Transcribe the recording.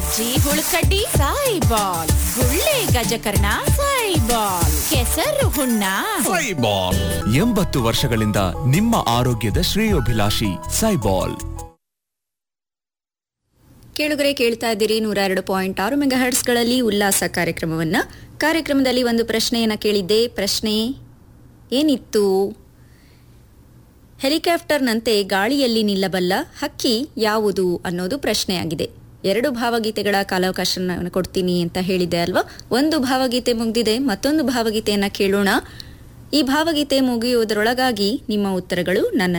ಸಜ್ಜಿ ಹುಳುಕಡ್ಡಿ ಸಾಯಿ ಬಾಲ್ ಗುಳ್ಳೆ ಗಜಕರ್ಣ ಸಾಯಿ ಬಾಲ್ ಕೆಸರು ಹುಣ್ಣ ಸೈಬಾಲ್ ಎಂಬತ್ತು ವರ್ಷಗಳಿಂದ ನಿಮ್ಮ ಆರೋಗ್ಯದ ಶ್ರೇಯೋಭಿಲಾಷಿ ಸೈಬಾಲ್ ಕೇಳುಗರೆ ಕೇಳ್ತಾ ಇದ್ದೀರಿ ನೂರ ಎರಡು ಪಾಯಿಂಟ್ ಆರು ಮೆಗಾ ಹರ್ಟ್ಸ್ಗಳಲ್ಲಿ ಉಲ್ಲಾಸ ಕಾರ್ಯಕ್ರಮವನ್ನ ಕಾರ್ಯಕ್ರಮದಲ್ಲಿ ಒಂದು ಪ್ರಶ್ನೆಯನ್ನ ಕೇಳಿದ್ದೆ ಪ್ರಶ್ನೆ ಏನಿತ್ತು ಹೆಲಿಕಾಪ್ಟರ್ನಂತೆ ಗಾಳಿಯಲ್ಲಿ ನಿಲ್ಲಬಲ್ಲ ಹಕ್ಕಿ ಯಾವುದು ಅನ್ನೋದು ಪ್ರಶ್ನೆಯಾಗಿದೆ ಎರಡು ಭಾವಗೀತೆಗಳ ಕಾಲಾವಕಾಶ ಕೊಡ್ತೀನಿ ಅಂತ ಹೇಳಿದೆ ಅಲ್ವಾ ಒಂದು ಭಾವಗೀತೆ ಮುಗ್ದಿದೆ ಮತ್ತೊಂದು ಭಾವಗೀತೆಯನ್ನ ಕೇಳೋಣ ಈ ಭಾವಗೀತೆ ಮುಗಿಯುವುದರೊಳಗಾಗಿ ನಿಮ್ಮ ಉತ್ತರಗಳು ನನ್ನ